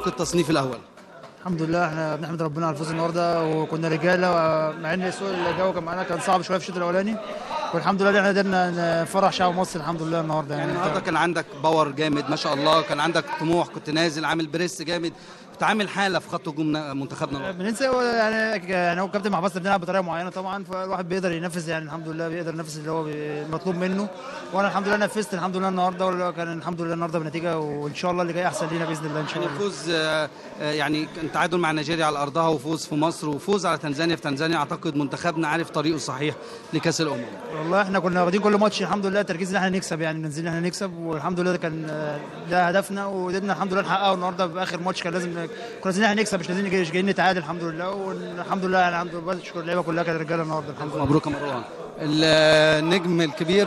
مبروك التصنيف الاول الحمد لله احنا بنحمد ربنا على الفوز النهارده وكنا رجاله مع ان سوء الجو كان معانا كان صعب شويه في الشوط الاولاني والحمد لله ان احنا قدرنا نفرح شعب مصر الحمد لله النهارده يعني يعني النهارده كان عندك باور جامد ما شاء الله كان عندك طموح كنت نازل عامل بريس جامد كنت عامل حاله في خط هجوم منتخبنا النهارده. بننسى هو يعني يعني هو الكابتن محمد بنلعب بطريقه معينه طبعا فالواحد بيقدر ينفذ يعني الحمد لله بيقدر ينفذ اللي هو بي- مطلوب منه وانا الحمد لله نفذت الحمد لله النهارده وكان الحمد لله النهارده بنتيجه وان شاء الله اللي جاي احسن لينا باذن الله ان شاء يعني الله فوز آه، آه، يعني كان تعادل مع نيجيريا على ارضها وفوز في مصر وفوز على تنزانيا في تنزانيا اعتقد منتخبنا عارف طريقه الصحيح لكاس الامم والله احنا كنا واخدين كل ماتش الحمد لله تركيز ان احنا نكسب يعني ننزل ان احنا نكسب والحمد لله ده كان ده هدفنا وقدرنا الحمد لله نحققه النهارده باخر ماتش كان لازم كنا عايزين ان احنا نكسب مش لازم مش جايين نتعادل الحمد لله والحمد لله يعني الحمد لله بشكر اللعيبه كلها كانت رجاله النهارده الحمد لله مبروك يا مروان النجم الكبير